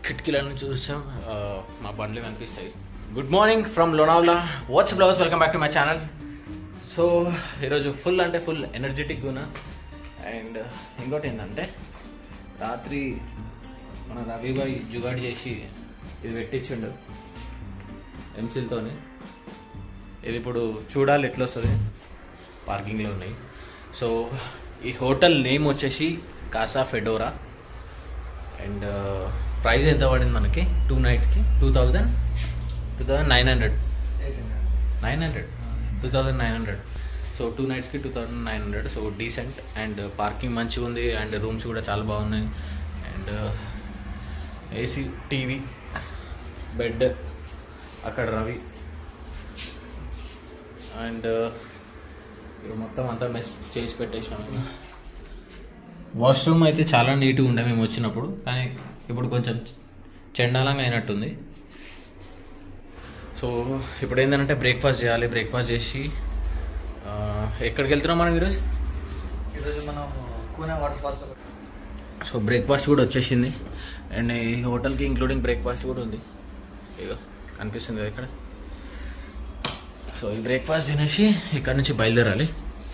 కిటికీల నుంచి చూస్తాం ఆ, మా బండ్లు కనిపిస్తాయి good morning from Lonavla what's blouse welcome back to my channel so ఈరోజు ఫుల్ అంటే ఫుల్ ఎనర్జెటిక్ ఉన్నా అండ్ ఇంకోటి ఏంటంటే రాత్రి మన రవి భాయ్ జుగాడి చేసి ఇది పెట్టించిండు ఎంసిల్తోని ఇది ఇప్పుడు చూడాలి ఎట్లా వస్తుంది పార్కింగ్లో ఉన్నాయి సో ఈ హోటల్ నేమ్ వచ్చేసి కాసా ఫెడోరా అండ్ ప్రైస్ ఎంత పడింది మనకి టూ నైట్స్కి two thousand two thousand nine hundred nine hundred two thousand nine hundred so two నైట్స్కి two thousand nine hundred so decent and parking మంచిగా ఉంది అండ్ రూమ్స్ కూడా చాలా బాగున్నాయి అండ్ ఏసీ టీవీ బెడ్ అక్కడ రవి అండ్ ఇక మొత్తం అంతా మెస్ చేసి పెట్టేసినాము వాష్రూమ్ అయితే చాలా నీట్గా ఉండే మేము వచ్చినప్పుడు కానీ ఇప్పుడు కొంచెం చెండాలంగా అయినట్టుంది సో ఇప్పుడు ఏంటంటే బ్రేక్ఫాస్ట్ చేయాలి బ్రేక్ఫాస్ట్ చేసి ఆ, ఎక్కడికి వెళ్తున్నాం మనం ఈరోజు ఈరోజు మనం Kune water falls so breakfast కూడా వచ్చేసింది అండ్ ఈ హోటల్కి ఇంక్లూడింగ్ బ్రేక్ఫాస్ట్ కూడా ఉంది ఇగో కనిపిస్తుంది కదా ఇక్కడ సో ఈ బ్రేక్ఫాస్ట్ తినేసి ఇక్కడ నుంచి బయలుదేరాలి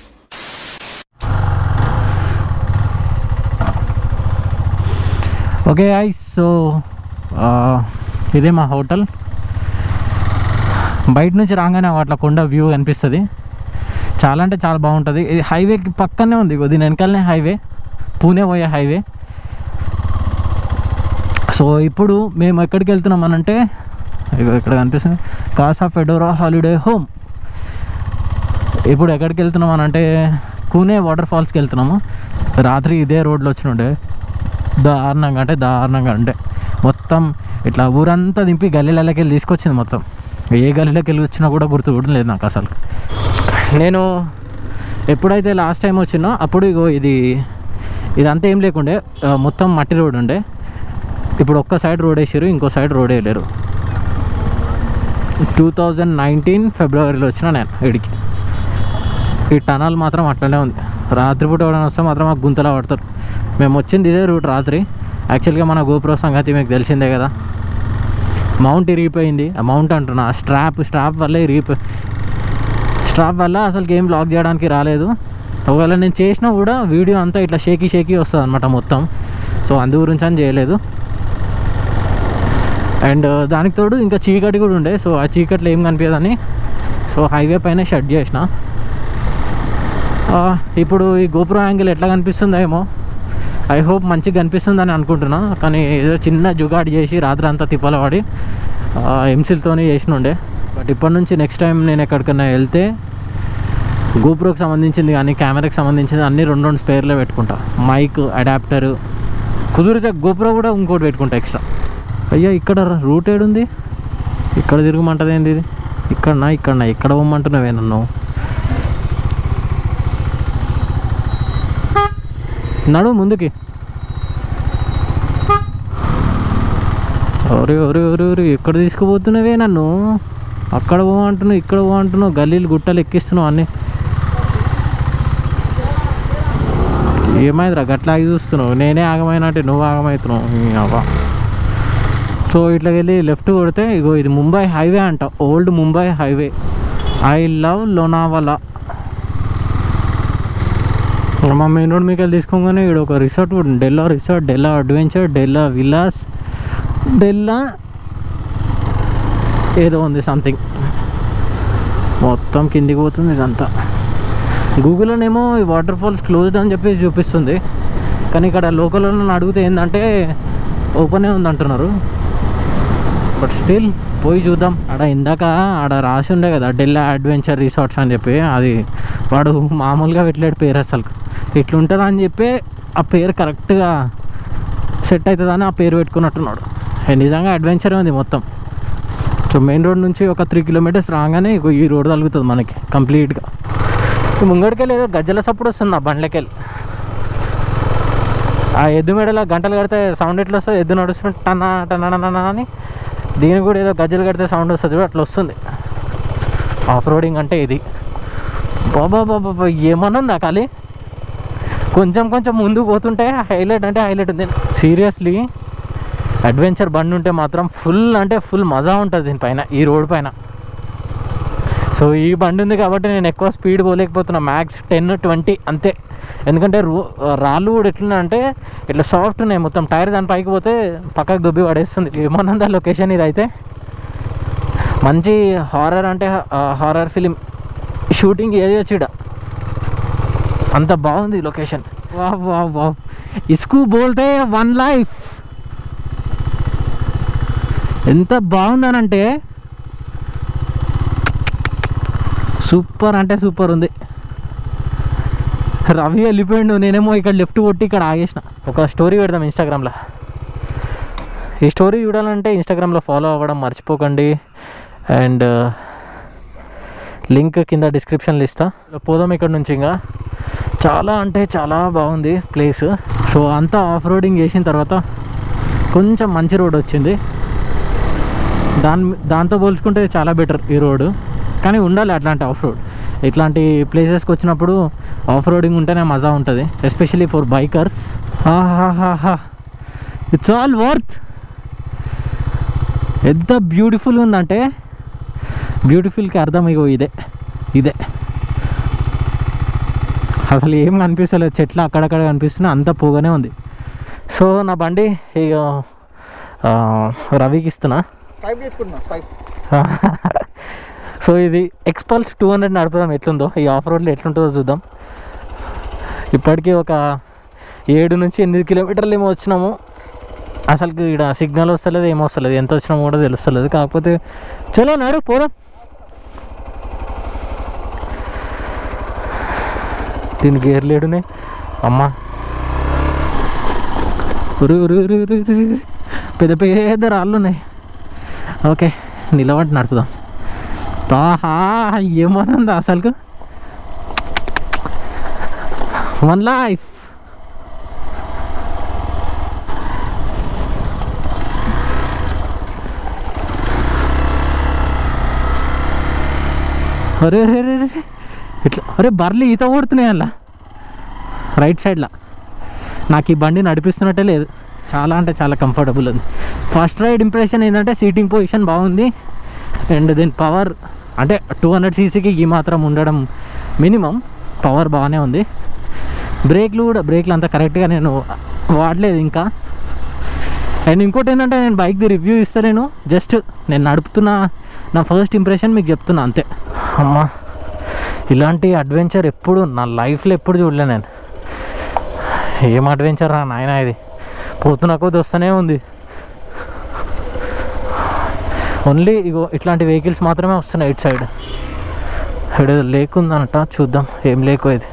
ఓకే ఐస్ సో ఇదే మా హోటల్ బయట నుంచి రాగానే అట్లా కొండ వ్యూ కనిపిస్తుంది చాలా అంటే చాలా బాగుంటుంది ఇది హైవేకి పక్కనే ఉంది ఇగో దీని వెనకాలనే హైవే పూణే పోయే హైవే సో ఇప్పుడు మేము ఎక్కడికి వెళ్తున్నాం అనంటే ఇగో ఇక్కడ కనిపిస్తుంది కాసా ఫెడోరా హాలిడే హోమ్ ఇప్పుడు ఎక్కడికి వెళ్తున్నాం అనంటే కూనే వాటర్ ఫాల్స్కి వెళ్తున్నాము రాత్రి ఇదే రోడ్లో వచ్చినుండే దారుణంగా అంటే దారుణంగా అంటే మొత్తం ఇట్లా ఊరంతా దింపి గల్లీలకి వెళ్ళి తీసుకొచ్చింది మొత్తం ఏ గల్లీలోకి వెళ్ళి వచ్చినా కూడా గుర్తు కూడా లేదు నాకు అసలు నేను ఎప్పుడైతే లాస్ట్ టైం వచ్చినో అప్పుడు ఇగో ఇది ఇదంతా ఏం లేకుండే ఆ, మొత్తం మట్టి రోడ్ ఉండే ఇప్పుడు ఒక్క సైడ్ రోడ్ వేసారు ఇంకో సైడ్ రోడ్ వేయలేరు టూ థౌజండ్ నైన్టీన్ ఫిబ్రవరిలో వచ్చిన నేను ఇడికి ఈ టనల్ మాత్రం అట్లనే ఉంది రాత్రిపూట ఎవరైనా వస్తే మాత్రం మాకు గుంతలా పడతారు మేము వచ్చింది ఇదే రూట్ రాత్రి యాక్చువల్గా మన గోప్రో సంగతి మీకు తెలిసిందే కదా మౌంట్ ఇరిగిపోయింది ఆ మౌంట్ అంటున్నా ఆ స్ట్రాప్ స్ట్రాప్ వల్ల ఇరిగిపో స్ట్రాప్ వల్ల అసలు గేమ్ లాక్ చేయడానికి రాలేదు ఒకవేళ నేను చేసినా కూడా వీడియో అంతా ఇట్లా షేకీ షేకీ వస్తుంది అనమాట మొత్తం సో అందు గురించి అని చేయలేదు అండ్ దానికి తోడు ఇంకా చీకటి కూడా ఉండే సో ఆ చీకట్లో ఏం కనిపించదని సో హైవే పైన షట్ చేసిన ఆ, ఇప్పుడు ఈ గోపురం యాంగిల్ ఎట్లా కనిపిస్తుందో ఏమో ఐ హోప్ మంచిగా కనిపిస్తుందని అనుకుంటున్నా కానీ ఏదో చిన్న జుగాడి చేసి రాత్రి అంతా తిప్పల పడి ఎంసిల్తోనే చేసినుండే బట్ ఇప్పటి నుంచి నెక్స్ట్ టైం నేను ఎక్కడికైనా వెళ్తే గోప్రోకి సంబంధించింది కానీ కెమెరాకి సంబంధించింది అన్ని రెండు రెండు స్పేర్లో పెట్టుకుంటా మైక్ అడాప్టర్ కుదిరితే గోప్రో కూడా ఇంకోటి పెట్టుకుంటా ఎక్స్ట్రా అయ్యా ఇక్కడ రూట్ ఏడుంది ఇక్కడ తిరగమంటది ఏంది ఇది ఇక్కడనా ఇక్కడనా ఇక్కడ పోమంటున్నావే నన్ను నడు ముందుకి ఒరే ఒరే ఒరే ఒరే ఎక్కడ తీసుకుపోతున్నావే నన్ను అక్కడ పోమంటున్నావు ఇక్కడ పోమంటున్నావు గల్లీలు గుట్టలు ఎక్కిస్తున్నావు అన్నీ ఏమైందిరా గట్లా ఆగి చూస్తున్నావు నేనే ఆగమైనట్టే నువ్వు ఆగమవుతున్నావు ఈ అవ్వ సో ఇట్లా వెళ్ళి లెఫ్ట్ కొడితే ఇగో ఇది ముంబై హైవే అంట old Mumbai highway I love Lonavala మా మెయిన్ రోడ్ మీకు వెళ్ళి తీసుకోగానే ఇక్కడ ఒక రిసార్ట్ కూడా ఉంది. Della resort Della adventure Della villas Della ఏదో ఉంది సంథింగ్ మొత్తం కిందికి పోతుంది ఇదంతా గూగుల్లోనేమో ఈ వాటర్ ఫాల్స్ క్లోజ్డ్ అని చెప్పేసి చూపిస్తుంది కానీ ఇక్కడ లోకల్ వాళ్ళని అడిగితే ఏంటంటే ఓపెనే ఉంది అంటున్నారు బట్ స్టిల్ పోయి చూద్దాం ఆడ ఇందాక ఆడ రాసి ఉండే కదా డెల్లా అడ్వెంచర్ రిసార్ట్స్ అని చెప్పి అది వాడు మామూలుగా పెట్టలేడు పేరు అసలు ఇట్లుంటుందా అని చెప్పి ఆ పేరు కరెక్ట్గా సెట్ అవుతుందని ఆ పేరు పెట్టుకున్నట్టున్నాడు ఏ నిజంగా అడ్వెంచర్ ఉంది మొత్తం సో మెయిన్ రోడ్ నుంచి ఒక త్రీ కిలోమీటర్స్ రాగానే ఇగో ఈ రోడ్ తగులుతుంది మనకి కంప్లీట్గా ముంగడికెళ్ళి ఏదో గజ్జల సప్పుడు వస్తుంది ఆ బండ్లకెళ్ళి ఆ ఎద్దు మెడలో గంటలు కడితే సౌండ్ ఎట్లా వస్తుంది ఎద్దు నడుస్తుంటే టనా టనా అని దీనికి కూడా ఏదో గజ్జలు కడితే సౌండ్ వస్తుంది చూడు, అట్లా వస్తుంది ఆఫ్ రోడింగ్ అంటే ఇది బాబా బాబా ఏమన్నా ఉందా ఖాళీ కొంచెం కొంచెం ముందుకు పోతుంటే హైలైట్ అంటే హైలైట్ ఉంది సీరియస్లీ అడ్వెంచర్ బండి ఉంటే మాత్రం ఫుల్ అంటే ఫుల్ మజా ఉంటుంది దీనిపైన ఈ రోడ్ పైన సో ఈ బండి ఉంది కాబట్టి నేను ఎక్కువ స్పీడ్ పోలేకపోతున్నా మ్యాక్స్ టెన్ ట్వంటీ అంతే ఎందుకంటే రో రాళ్ళు కూడా ఎట్లున్నాయంటే ఇట్లా సాఫ్ట్ ఉన్నాయి మొత్తం టైర్ దాని పైకి పోతే పక్కకు దుబ్బి పడేస్తుంది ఏమన్నా లొకేషన్ ఇది అయితే మంచి హారర్ అంటే హారర్ ఫిలిం షూటింగ్ చేయొచ్చు ఈడ అంత బాగుంది లొకేషన్ వా వా వా ఇస్కు బోల్తే వన్ లైఫ్ ఎంత బాగుందనంటే సూపర్ అంటే సూపర్ ఉంది రవి వెళ్ళిపోయిండు నేనేమో ఇక్కడ లెఫ్ట్ కొట్టి ఇక్కడ ఆగేసిన ఒక స్టోరీ పెడదాం ఇన్స్టాగ్రామ్లో ఈ స్టోరీ చూడాలంటే ఇన్స్టాగ్రామ్లో ఫాలో అవ్వడం మర్చిపోకండి అండ్ లింక్ కింద డిస్క్రిప్షన్లో ఇస్తా పోదాం ఇక్కడ నుంచి ఇంకా చాలా అంటే చాలా బాగుంది ప్లేస్ సో అంతా ఆఫ్ రోడింగ్ చేసిన తర్వాత కొంచెం మంచి రోడ్ వచ్చింది దాని దాంతో పోల్చుకుంటే చాలా బెటర్ ఈ రోడ్ కానీ ఉండాలి అట్లాంటి ఆఫ్ రోడ్ ఇట్లాంటి ప్లేసెస్కి వచ్చినప్పుడు ఆఫ్ రోడింగ్ ఉంటేనే మజా ఉంటుంది ఎస్పెషలీ ఫర్ బైకర్స్ ఆహాహాహా ఇట్స్ ఆల్ వర్త్ ఎంత బ్యూటిఫుల్ ఉందంటే బ్యూటిఫుల్కి అర్థం ఇగో ఇదే ఇదే అసలు ఏం కనిపిస్తలేదు చెట్లు అక్కడక్కడ కనిపిస్తున్నాయి అంత పోగానే ఉంది సో నా బండి ఇక ఆ, రవికి ఇస్తున్నా స్వైప్ చేసుకుంటున్నా స్వైప్ సో ఇది ఎక్స్పల్స్ టూ హండ్రెడ్ నడుపుదాం ఎట్లుందో ఈ ఆఫ్ రోడ్లో ఎట్లుంటుందో చూద్దాం ఇప్పటికీ ఒక ఏడు నుంచి ఎనిమిది కిలోమీటర్లు ఏమో వచ్చినాము అసలు ఇక్కడ సిగ్నల్ వస్తలేదు ఏమో వస్తలేదు ఎంత వచ్చినామో కూడా తెలుస్తలేదు కాకపోతే చలో నాడు పోదాం దీని గేర్ లేడునే అమ్మా ఉరు ఉరు ఉరు ఉరు ఉరు ఉరు. పెద్ద పెద్ద రాళ్ళు ఉన్నాయి ఓకే నిలబడి నడుపుదాం తాహా ఏమనుంది అసలు వన్ లైఫ్ అరే అరే అరే అరే. ఇట్లా అరే బర్రెలు ఈత కొడుతున్నాయి అలా రైట్ సైడ్లో నాకు ఈ బండి నడిపిస్తున్నట్టే లేదు చాలా అంటే చాలా కంఫర్టబుల్ ఉంది ఫస్ట్ రైడ్ ఇంప్రెషన్ ఏంటంటే సీటింగ్ పొజిషన్ బాగుంది అండ్ దీని పవర్ అంటే టూ హండ్రెడ్ సీసీకి ఈ మాత్రం ఉండడం మినిమం పవర్ బాగానే ఉంది బ్రేక్లు కూడా బ్రేక్లు అంతా కరెక్ట్గా నేను వాడలేదు ఇంకా అండ్ ఇంకోటి ఏంటంటే నేను బైక్ది రివ్యూ ఇస్తా నేను జస్ట్ నేను నడుపుతున్న నా ఫస్ట్ ఇంప్రెషన్ మీకు చెప్తున్నా అంతే అమ్మా ఇలాంటి అడ్వెంచర్ ఎప్పుడు నా లైఫ్లో ఎప్పుడు చూడలే నేను ఏం అడ్వెంచర్ రా నాయన ఇది పోతున్న కొద్ది వస్తూనే ఉంది ఓన్లీ ఇగో ఇట్లాంటి వెహికల్స్ మాత్రమే వస్తున్నాయి ఇటు సైడ్ ఇక్కడ ఏదో లేక్ ఉందనట చూద్దాం ఏం లేకో ఇది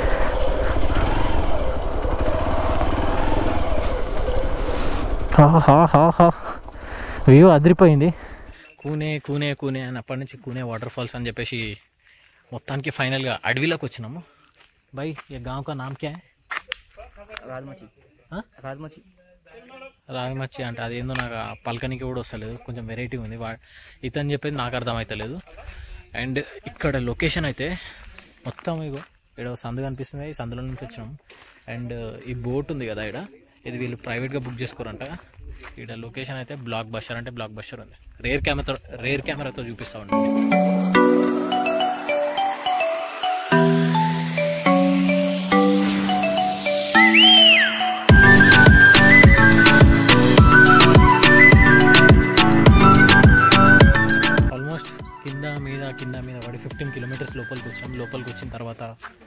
వ్యూ అదిరిపోయింది కూనే కూనే కూనే అని అప్పటి నుంచి కూనే వాటర్ ఫాల్స్ అని చెప్పేసి మొత్తానికి ఫైనల్గా అడవిలోకి వచ్చినాము బై ఈ గాంవ్ కా నామ్ క్యా హై రాజమచ్చి ఆ? రాజమచ్చి రాగిమచ్చి అంటే అది ఏందో నాకు ఆ పలకనికి కూడా వస్తలేదు కొంచెం వెరైటీ ఉంది వా ఇతను చెప్పేది నాకు అర్థమవుతలేదు అండ్ ఇక్కడ లొకేషన్ అయితే మొత్తం ఇగో ఇక్కడ సందు కనిపిస్తుంది ఈ సందులో నుంచి వచ్చినాం అండ్ ఈ బోట్ ఉంది కదా ఇక్కడ ఇది వీళ్ళు ప్రైవేట్గా బుక్ చేసుకోరంట ఇక్కడ లొకేషన్ అయితే బ్లాక్ బస్టర్ అంటే బ్లాక్ బస్టర్ ఉంది రేర్ కెమెరాతో రేర్ కెమెరాతో చూపిస్తా ఉంటాను ఆల్మోస్ట్ కింద మీద కింద మీద పడి ఫిఫ్టీన్ కిలోమీటర్స్ లోపలికి వచ్చాం లోపలికి వచ్చిన తర్వాత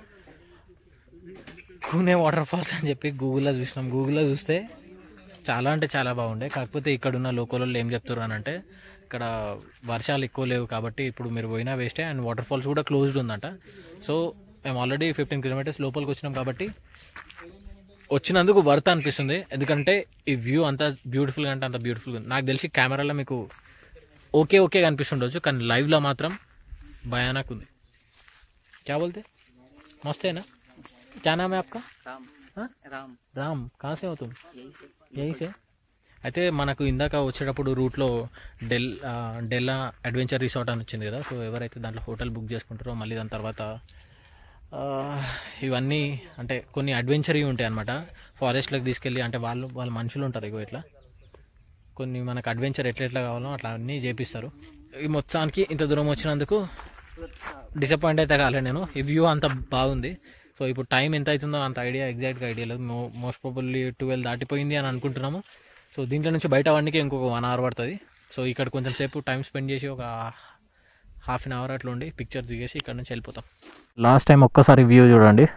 కూనే వాటర్ ఫాల్స్ అని చెప్పి గూగుల్లో చూసినాం గూగుల్లో చూస్తే చాలా అంటే చాలా బాగుండే కాకపోతే ఇక్కడ ఉన్న లోకల్ వాళ్ళు ఏం చెప్తారు అని అంటే ఇక్కడ వర్షాలు ఎక్కువ లేవు కాబట్టి ఇప్పుడు మీరు పోయినా వేస్టే అండ్ వాటర్ ఫాల్స్ కూడా క్లోజ్డ్ ఉందంట సో మేము ఆల్రెడీ ఫిఫ్టీన్ కిలోమీటర్స్ లోపలికి వచ్చినాం కాబట్టి వచ్చినందుకు వర్త్ అనిపిస్తుంది ఎందుకంటే ఈ వ్యూ అంత బ్యూటిఫుల్గా అంటే అంత బ్యూటిఫుల్గా ఉంది నాకు తెలిసి కెమెరాలో మీకు ఓకే ఓకే కనిపిస్తుండొచ్చు కానీ లైవ్లో మాత్రం భయానక్ ఉంది क्या बोलते मस्त है ना क्या नाम है आपका రామ్ हाँ? రామ్ రామ్ कहाँ से हो तुम యही సే यही से అయితే మనకు ఇందాక వచ్చేటప్పుడు రూట్లో డెల్ ఆ, డెల్లా అడ్వెంచర్ రిసార్ట్ అని వచ్చింది కదా సో ఎవరైతే దాంట్లో హోటల్ బుక్ చేసుకుంటారో మళ్ళీ దాని తర్వాత ఆ, ఇవన్నీ అంటే కొన్ని అడ్వెంచర్ ఉంటాయి అనమాట ఫారెస్ట్లోకి తీసుకెళ్ళి అంటే వాళ్ళు వాళ్ళ మనుషులు ఉంటారు ఇగో ఇట్లా కొన్ని మనకు అడ్వెంచర్ ఎట్లా ఎట్లా కావాలో అట్లా అన్నీ చేపిస్తారు ఈ మొత్తానికి ఇంత దూరం వచ్చినందుకు డిసప్పాయింట్ అయితే కాలే నేను ఈ వ్యూ అంత బాగుంది సో ఇప్పుడు టైం ఎంత అవుతుందో అంత ఐడియా ఎగ్జాక్ట్గా ఐడియా లేదు మో మోస్ట్ ప్రాబబ్లీ ట్వెల్వ్ దాటిపోయింది అని అనుకుంటున్నాము సో దీంట్లో నుంచి బయట వాడికి ఇంకొక వన్ అవర్ పడుతుంది సో ఇక్కడ కొంచెం సేపు టైం స్పెండ్ చేసి ఒక హాఫ్ అన్ అవర్ అట్లా ఉండి పిక్చర్ దిగేసి ఇక్కడ నుంచి వెళ్ళిపోతాం లాస్ట్ టైం ఒక్కసారి వ్యూ చూడండి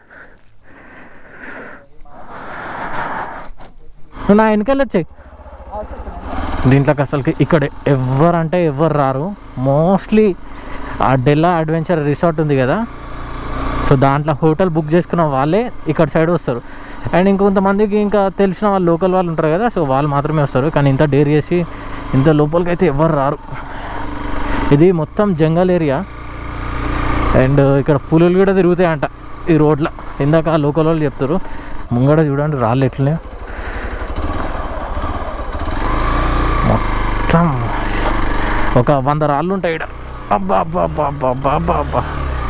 నా వెనకాల వచ్చాయి దీంట్లోకి అసలుకి ఇక్కడ ఎవరంటే ఎవరు రారు మోస్ట్లీ ఆ డెల్లా అడ్వెంచర్ రిసార్ట్ ఉంది కదా సో దాంట్లో హోటల్ బుక్ చేసుకున్న వాళ్ళే ఇక్కడ సైడ్ వస్తారు అండ్ ఇంకొంతమందికి ఇంకా తెలిసిన వాళ్ళు లోకల్ వాళ్ళు ఉంటారు కదా సో వాళ్ళు మాత్రమే వస్తారు కానీ ఇంత డేర్ చేసి ఇంత లోపలికి అయితే ఎవరు రారు ఇది మొత్తం జంగల్ ఏరియా అండ్ ఇక్కడ పులులు కూడా తిరుగుతాయంట ఈ రోడ్లో ఇందాక లోకల్ వాళ్ళు చెప్తారు ముంగడ చూడండి రాళ్ళు ఎట్లనే మొత్తం ఒక వంద రాళ్ళు ఉంటాయి ఇక్కడ అబ్బా అబ్బా అబ్బా అబ్బా అబ్బా అబ్బా అబ్బా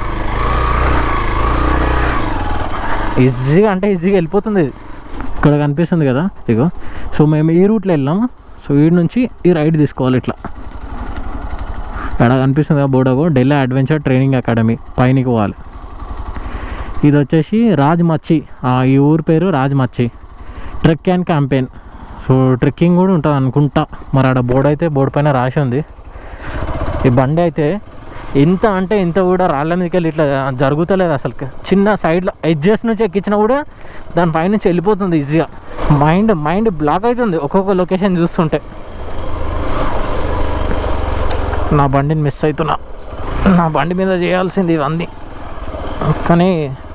ఈజీగా అంటే ఈజీగా వెళ్ళిపోతుంది ఇది ఇక్కడ కనిపిస్తుంది కదా ఇగో సో మేము ఈ రూట్లో వెళ్ళాము సో ఈ నుంచి ఈ రైడ్ తీసుకోవాలి ఇట్లా ఇక్కడ కనిపిస్తుంది కదా బోర్డగో ఢిల్లీ అడ్వెంచర్ ట్రైనింగ్ అకాడమీ పైనకి పోవాలి ఇది వచ్చేసి రాజ్ మచ్చి ఆ, ఈ ఊరు పేరు Rajmachi trek and campaign so trekking కూడా ఉంటుంది అనుకుంటా మరి ఆడ బోర్డు అయితే బోర్డు పైన రాసి ఉంది ఈ బండి అయితే ఇంత అంటే ఇంత కూడా రాళ్ళ మీదకి వెళ్ళి ఇట్లా జరుగుతలేదు అసలు చిన్న సైడ్లో ఎడ్జెస్ నుంచి ఎక్కించినా కూడా దాని పైనుంచి వెళ్ళిపోతుంది ఈజీగా మైండ్ మైండ్ బ్లాక్ అవుతుంది ఒక్కొక్క లొకేషన్ చూస్తుంటే నా బండిని మిస్ అవుతున్నా నా బండి మీద చేయాల్సింది ఇవన్నీ కానీ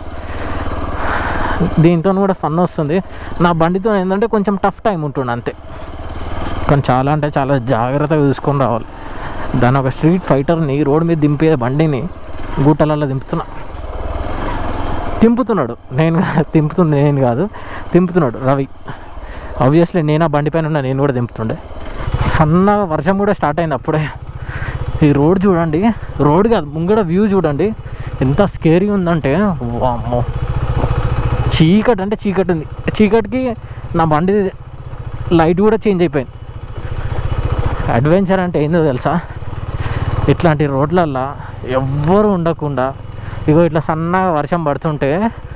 దీంతో కూడా ఫన్ వస్తుంది నా బండితో ఏంటంటే కొంచెం టఫ్ టైం ఉంటుండే అంతే కానీ చాలా అంటే చాలా జాగ్రత్తగా చూసుకొని రావాలి దాని ఒక స్ట్రీట్ ఫైటర్ని రోడ్ మీద దింపే బండిని గుట్టలలో దింపుతున్నా తింపుతున్నాడు నేను కా- తింపుతుంది నేను కాదు తింపుతున్నాడు రవి ఆబ్వియస్లీ నేను ఆ బండి పైన ఉన్నా నేను కూడా దింపుతుండే సన్నగా వర్షం కూడా స్టార్ట్ అయింది అప్పుడే ఈ రోడ్ చూడండి రోడ్ కాదు ముంగడ వ్యూ చూడండి ఎంత స్కేరీ ఉందంటే వామ్మో చీకటి అంటే చీకటి ఉంది చీకటికి నా బండి లైట్ కూడా చేంజ్ అయిపోయింది అడ్వెంచర్ అంటే ఏందో తెలుసా ఇట్లాంటి రోడ్లల్లో ఎవ్వరు ఉండకుండా ఇగో ఇట్లా సన్నగా వర్షం పడుతుంటే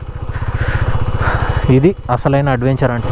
ఇది అసలైన అడ్వెంచర్ అంటే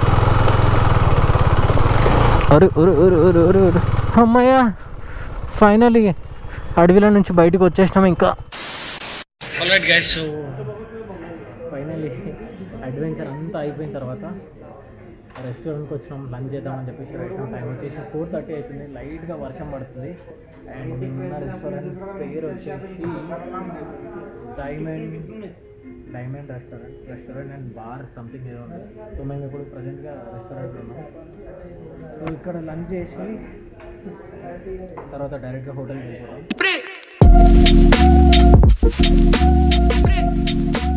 ఒరు ఒరు ఒరు ఒరు ఒరు ఒరు అమ్మయ్యా ఫైనలీ అడవిలో నుంచి బయటకు వచ్చేసినాం ఇంకా alright guys so finally adventure అంతా అయిపోయిన తర్వాత రెస్టారెంట్కి వచ్చినాం లంచ్ చేద్దామని చెప్పేసి వచ్చినాం టైం వచ్చేసి ఫోర్ థర్టీ అవుతుంది లైట్గా వర్షం పడుతుంది అండ్ ఉన్న రెస్టారెంట్ పేరు వచ్చేసి diamond diamond restaurant restaurant and bar something ఏదో ఉంది సో మేము ఇప్పుడు ప్రజెంట్గా రెస్టారెంట్ ఉన్నాం సో ఇక్కడ లంచ్ చేసి తర్వాత డైరెక్ట్గా హోటల్కి వెళ్ళిపోతాం